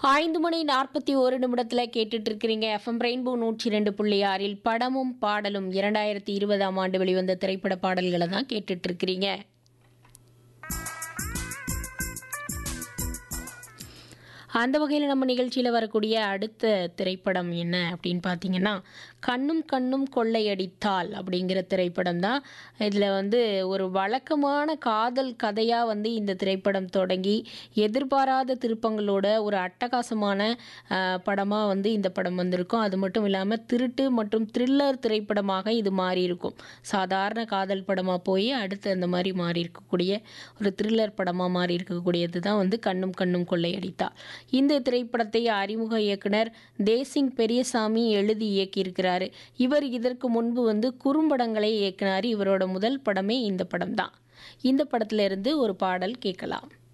ஐந்து மணி நாற்பத்தி ஒரு நிமிடத்தில் கேட்டுட்டு இருக்கிறீங்க எஃப்எம் ரெயின்போ நூற்றி ரெண்டு புள்ளி ஆறில் படமும் பாடலும் இரண்டாயிரத்தி இருபதாம் ஆண்டு வெளிவந்த திரைப்பட பாடல்களை தான் கேட்டுட்டு இருக்கிறீங்க அந்த வகையில் நம்ம நிகழ்ச்சியில் வரக்கூடிய அடுத்த திரைப்படம் என்ன அப்படின்னு பார்த்தீங்கன்னா கண்ணும் கண்ணும் கொள்ளையடித்தால் அப்படிங்கிற திரைப்படம் தான் இதில் வந்து ஒரு வழக்கமான காதல் கதையாக வந்து இந்த திரைப்படம் தொடங்கி எதிர்பாராத திருப்பங்களோட ஒரு அட்டகாசமான படமாக வந்து இந்த படம் வந்திருக்கும் அது மட்டும் இல்லாமல் திருட்டு மற்றும் த்ரில்லர் திரைப்படமாக இது மாறி இருக்கும் சாதாரண காதல் படமாக போய் அடுத்து அந்த மாதிரி மாறி இருக்கக்கூடிய ஒரு த்ரில்லர் படமாக மாறி இருக்கக்கூடியது தான் வந்து கண்ணும் கண்ணும் கொள்ளையடித்தா இந்த திரைப்படத்தை அறிமுக இயக்குனர் தேசிங் பெரியசாமி எழுதி இயக்கியிருக்கிறாரு இவர் இதற்கு முன்பு வந்து குறும்படங்களை இயக்குனார் இவரோட முதல் படமே இந்த படம் தான் இந்த படத்துல இருந்து ஒரு பாடல் கேட்கலாம்